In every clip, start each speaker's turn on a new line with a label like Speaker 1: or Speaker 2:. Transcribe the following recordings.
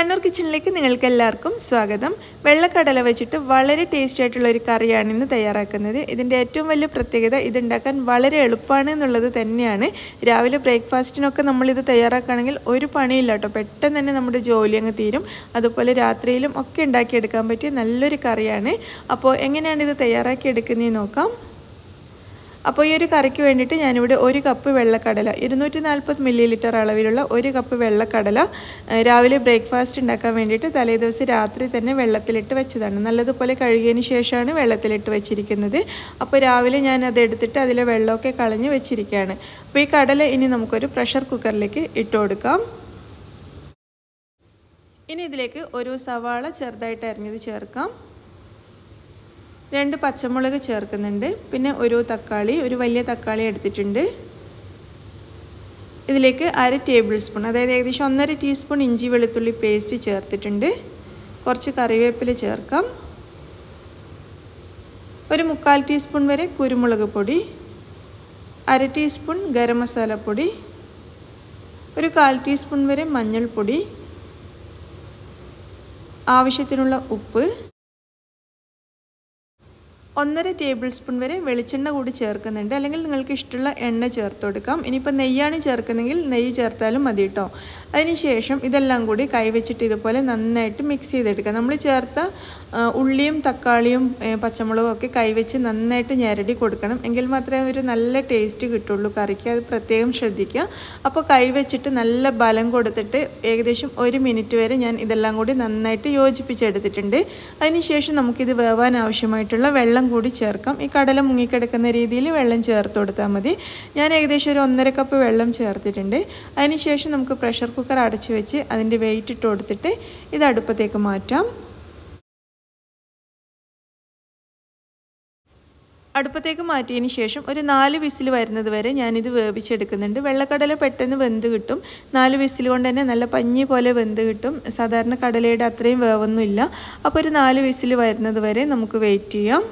Speaker 1: കണ്ണൂർ കിച്ചണിലേക്ക് നിങ്ങൾക്ക് എല്ലാവർക്കും സ്വാഗതം വെള്ളക്കടല വെച്ചിട്ട് വളരെ ടേസ്റ്റി ആയിട്ടുള്ള ഒരു കറിയാണ് ഇന്ന് തയ്യാറാക്കുന്നത് ഇതിൻ്റെ ഏറ്റവും വലിയ പ്രത്യേകത ഇതുണ്ടാക്കാൻ വളരെ എളുപ്പമാണ് എന്നുള്ളത് തന്നെയാണ് രാവിലെ ബ്രേക്ക്ഫാസ്റ്റിനൊക്കെ നമ്മളിത് തയ്യാറാക്കുകയാണെങ്കിൽ ഒരു പണിയില്ല കേട്ടോ പെട്ടെന്ന് തന്നെ നമ്മുടെ ജോലി അങ്ങ് തീരും അതുപോലെ രാത്രിയിലും ഒക്കെ ഉണ്ടാക്കിയെടുക്കാൻ പറ്റിയ നല്ലൊരു കറിയാണ് അപ്പോൾ എങ്ങനെയാണ് ഇത് തയ്യാറാക്കി എടുക്കുന്നതെന്ന് നോക്കാം അപ്പോൾ ഈ ഒരു കറിക്ക് വേണ്ടിയിട്ട് ഞാനിവിടെ ഒരു കപ്പ് വെള്ളക്കടല ഇരുന്നൂറ്റി നാൽപ്പത് മില്ലി ലിറ്റർ അളവിലുള്ള ഒരു കപ്പ് വെള്ളക്കടല രാവിലെ ബ്രേക്ക്ഫാസ്റ്റ് ഉണ്ടാക്കാൻ വേണ്ടിയിട്ട് തലേദിവസം രാത്രി തന്നെ വെള്ളത്തിലിട്ട് വെച്ചതാണ് നല്ലതുപോലെ കഴുകിയതിന് ശേഷമാണ് വെള്ളത്തിലിട്ട് വെച്ചിരിക്കുന്നത് അപ്പോൾ രാവിലെ ഞാൻ അത് എടുത്തിട്ട് അതിലെ വെള്ളമൊക്കെ കളഞ്ഞ് വെച്ചിരിക്കുകയാണ് അപ്പോൾ ഈ കടല ഇനി നമുക്കൊരു പ്രഷർ കുക്കറിലേക്ക് ഇട്ട് കൊടുക്കാം ഇനി ഇതിലേക്ക് ഒരു സവാള ചെറുതായിട്ട് അരിഞ്ഞത് ചേർക്കാം രണ്ട് പച്ചമുളക് ചേർക്കുന്നുണ്ട് പിന്നെ ഒരു തക്കാളി ഒരു വലിയ തക്കാളി എടുത്തിട്ടുണ്ട് ഇതിലേക്ക് അര ടേബിൾ സ്പൂൺ അതായത് ഏകദേശം ഒന്നര ടീസ്പൂൺ ഇഞ്ചി വെളുത്തുള്ളി പേസ്റ്റ് ചേർത്തിട്ടുണ്ട് കുറച്ച് കറിവേപ്പില ചേർക്കാം ഒരു മുക്കാൽ ടീസ്പൂൺ വരെ കുരുമുളക് പൊടി അര ടീസ്പൂൺ ഗരം മസാലപ്പൊടി ഒരു കാൽ ടീസ്പൂൺ വരെ മഞ്ഞൾപ്പൊടി ആവശ്യത്തിനുള്ള ഉപ്പ് ഒന്നര ടേബിൾ സ്പൂൺ വരെ വെളിച്ചെണ്ണ കൂടി ചേർക്കുന്നുണ്ട് അല്ലെങ്കിൽ നിങ്ങൾക്ക് ഇഷ്ടമുള്ള എണ്ണ ചേർത്ത് കൊടുക്കാം ഇനിയിപ്പോൾ നെയ്യാണ് ചേർക്കുന്നെങ്കിൽ നെയ്യ് ചേർത്താലും മതി കേട്ടോ അതിനുശേഷം ഇതെല്ലാം കൂടി കൈവച്ചിട്ട് ഇതുപോലെ നന്നായിട്ട് മിക്സ് ചെയ്തെടുക്കുക നമ്മൾ ചേർത്ത ഉള്ളിയും തക്കാളിയും പച്ചമുളകും ഒക്കെ കൈവച്ച് നന്നായിട്ട് ഞെരടി കൊടുക്കണം എങ്കിൽ മാത്രമേ ഒരു നല്ല ടേസ്റ്റ് കിട്ടുള്ളൂ കറിക്ക് അത് പ്രത്യേകം ശ്രദ്ധിക്കുക അപ്പോൾ കൈവച്ചിട്ട് നല്ല ബലം കൊടുത്തിട്ട് ഏകദേശം ഒരു മിനിറ്റ് വരെ ഞാൻ ഇതെല്ലാം കൂടി നന്നായിട്ട് യോജിപ്പിച്ചെടുത്തിട്ടുണ്ട് അതിനുശേഷം നമുക്കിത് വേവാൻ ആവശ്യമായിട്ടുള്ള വെള്ളം വെള്ളം കൂടി ചേർക്കാം ഈ കടല മുങ്ങിക്കിടക്കുന്ന രീതിയിൽ വെള്ളം ചേർത്ത് കൊടുത്താൽ മതി ഞാൻ ഏകദേശം ഒരു ഒന്നര കപ്പ് വെള്ളം ചേർത്തിട്ടുണ്ട് അതിനുശേഷം നമുക്ക് പ്രഷർ കുക്കർ അടച്ച് വെച്ച് അതിൻ്റെ വെയിറ്റ് ഇട്ട് കൊടുത്തിട്ട് ഇത് അടുപ്പത്തേക്ക് മാറ്റാം അടുപ്പത്തേക്ക് മാറ്റിയതിന് ശേഷം ഒരു നാല് വിസിൽ വരുന്നത് വരെ ഞാനിത് വേവിച്ചെടുക്കുന്നുണ്ട് വെള്ളക്കടല പെട്ടെന്ന് വെന്ത് കിട്ടും നാല് വിസിൽ കൊണ്ട് തന്നെ നല്ല പഞ്ഞി പോലെ വെന്ത് കിട്ടും സാധാരണ കടലയുടെ അത്രയും വേവൊന്നുമില്ല അപ്പോൾ ഒരു നാല് വിസിൽ വരുന്നത് വരെ നമുക്ക് വെയിറ്റ് ചെയ്യാം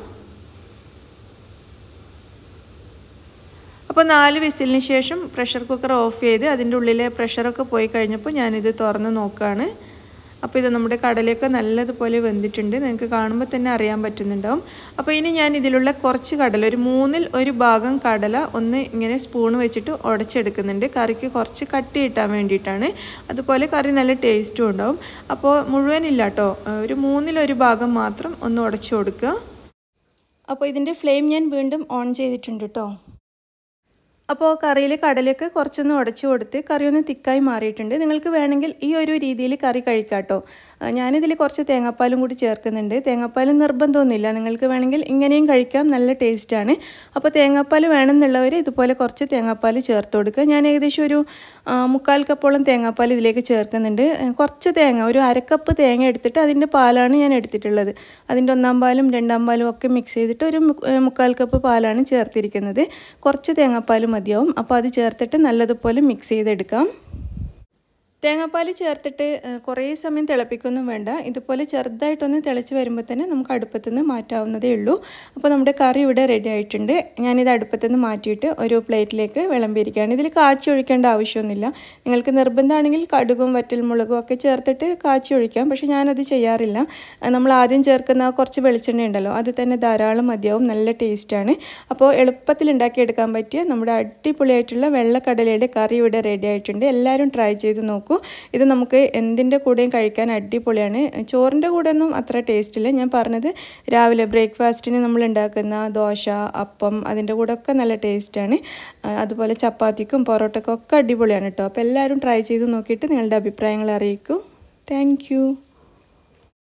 Speaker 1: അപ്പോൾ നാല് വിസിലിന് ശേഷം പ്രഷർ കുക്കർ ഓഫ് ചെയ്ത് അതിൻ്റെ ഉള്ളിലെ പ്രഷറൊക്കെ പോയി കഴിഞ്ഞപ്പോൾ ഞാനിത് തുറന്ന് നോക്കുകയാണ് അപ്പോൾ ഇത് നമ്മുടെ കടലയൊക്കെ നല്ലതുപോലെ വെന്തിട്ടുണ്ട് നിങ്ങൾക്ക് കാണുമ്പോൾ തന്നെ അറിയാൻ പറ്റുന്നുണ്ടാവും അപ്പോൾ ഇനി ഞാൻ ഇതിലുള്ള കുറച്ച് കടല ഒരു മൂന്നിൽ ഒരു ഭാഗം കടല ഒന്ന് ഇങ്ങനെ സ്പൂൺ വെച്ചിട്ട് ഉടച്ചെടുക്കുന്നുണ്ട് കറിക്ക് കുറച്ച് കട്ടി കിട്ടാൻ വേണ്ടിയിട്ടാണ് അതുപോലെ കറി നല്ല ടേസ്റ്റും ഉണ്ടാവും അപ്പോൾ മുഴുവനില്ല കേട്ടോ ഒരു മൂന്നിലൊരു ഭാഗം മാത്രം ഒന്ന് ഉടച്ചു കൊടുക്കുക അപ്പോൾ ഇതിൻ്റെ ഫ്ലെയിം ഞാൻ വീണ്ടും ഓൺ ചെയ്തിട്ടുണ്ട് കേട്ടോ അപ്പോൾ കറിയിൽ കടലൊക്കെ കുറച്ചൊന്ന് ഉടച്ചു കൊടുത്ത് കറി ഒന്ന് തിക്കായി മാറിയിട്ടുണ്ട് നിങ്ങൾക്ക് വേണമെങ്കിൽ ഈ ഒരു രീതിയിൽ കറി കഴിക്കാം കേട്ടോ ഞാനിതിൽ കുറച്ച് തേങ്ങാപ്പാലും കൂടി ചേർക്കുന്നുണ്ട് തേങ്ങാപ്പാൽ നിർബന്ധമൊന്നുമില്ല നിങ്ങൾക്ക് വേണമെങ്കിൽ ഇങ്ങനെയും കഴിക്കാം നല്ല ടേസ്റ്റാണ് അപ്പോൾ തേങ്ങാപ്പാൽ വേണമെന്നുള്ളവർ ഇതുപോലെ കുറച്ച് തേങ്ങാപ്പാൽ ചേർത്ത് കൊടുക്കുക ഞാൻ ഏകദേശം ഒരു മുക്കാൽ കപ്പോളം തേങ്ങാപ്പാൽ ഇതിലേക്ക് ചേർക്കുന്നുണ്ട് കുറച്ച് തേങ്ങ ഒരു അരക്കപ്പ് തേങ്ങ എടുത്തിട്ട് അതിൻ്റെ പാലാണ് ഞാൻ എടുത്തിട്ടുള്ളത് അതിൻ്റെ ഒന്നാം പാലും രണ്ടാം പാലും ഒക്കെ മിക്സ് ചെയ്തിട്ട് ഒരു മുക്കാൽ കപ്പ് പാലാണ് ചേർത്തിരിക്കുന്നത് കുറച്ച് തേങ്ങാപ്പാൽ മതിയാവും അപ്പോൾ അത് ചേർത്തിട്ട് നല്ലതുപോലെ മിക്സ് ചെയ്തെടുക്കാം തേങ്ങാപ്പാൽ ചേർത്തിട്ട് കുറേ സമയം തിളപ്പിക്കൊന്നും വേണ്ട ഇതുപോലെ ചെറുതായിട്ടൊന്ന് തിളച്ച് വരുമ്പോൾ തന്നെ നമുക്ക് അടുപ്പത്തുനിന്ന് മാറ്റാവുന്നതേ ഉള്ളൂ അപ്പോൾ നമ്മുടെ കറി ഇവിടെ റെഡി ആയിട്ടുണ്ട് ഞാനിത് അടുപ്പത്തുനിന്ന് മാറ്റിയിട്ട് ഒരു പ്ലേറ്റിലേക്ക് വിളമ്പിയിരിക്കുകയാണ് ഇതിൽ കാച്ചി ഒഴിക്കേണ്ട ആവശ്യമൊന്നുമില്ല നിങ്ങൾക്ക് നിർബന്ധമാണെങ്കിൽ കടുകും വറ്റൽമുളകും ഒക്കെ ചേർത്തിട്ട് കാച്ചി ഒഴിക്കാം പക്ഷേ ഞാനത് ചെയ്യാറില്ല നമ്മൾ ആദ്യം ചേർക്കുന്ന കുറച്ച് വെളിച്ചെണ്ണ ഉണ്ടല്ലോ അത് തന്നെ ധാരാളം മതിയാവും നല്ല ടേസ്റ്റാണ് അപ്പോൾ എളുപ്പത്തിൽ ഉണ്ടാക്കിയെടുക്കാൻ പറ്റിയ നമ്മുടെ അടിപൊളിയായിട്ടുള്ള വെള്ളക്കടലയുടെ കറി ഇവിടെ റെഡി ആയിട്ടുണ്ട് എല്ലാവരും ട്രൈ ചെയ്ത് നോക്കൂ നോക്കൂ ഇത് നമുക്ക് എന്തിൻ്റെ കൂടെയും കഴിക്കാൻ അടിപൊളിയാണ് ചോറിൻ്റെ കൂടെ ഒന്നും അത്ര ടേസ്റ്റ് ഇല്ല ഞാൻ പറഞ്ഞത് രാവിലെ ബ്രേക്ക്ഫാസ്റ്റിന് നമ്മൾ ഉണ്ടാക്കുന്ന ദോശ അപ്പം അതിൻ്റെ കൂടെ ഒക്കെ നല്ല ടേസ്റ്റാണ് അതുപോലെ ചപ്പാത്തിക്കും പൊറോട്ടയ്ക്കും ഒക്കെ അടിപൊളിയാണ് കേട്ടോ അപ്പോൾ എല്ലാവരും ട്രൈ ചെയ്ത് നോക്കിയിട്ട് നിങ്ങളുടെ അഭിപ്രായങ്ങൾ അറിയിക്കൂ താങ്ക്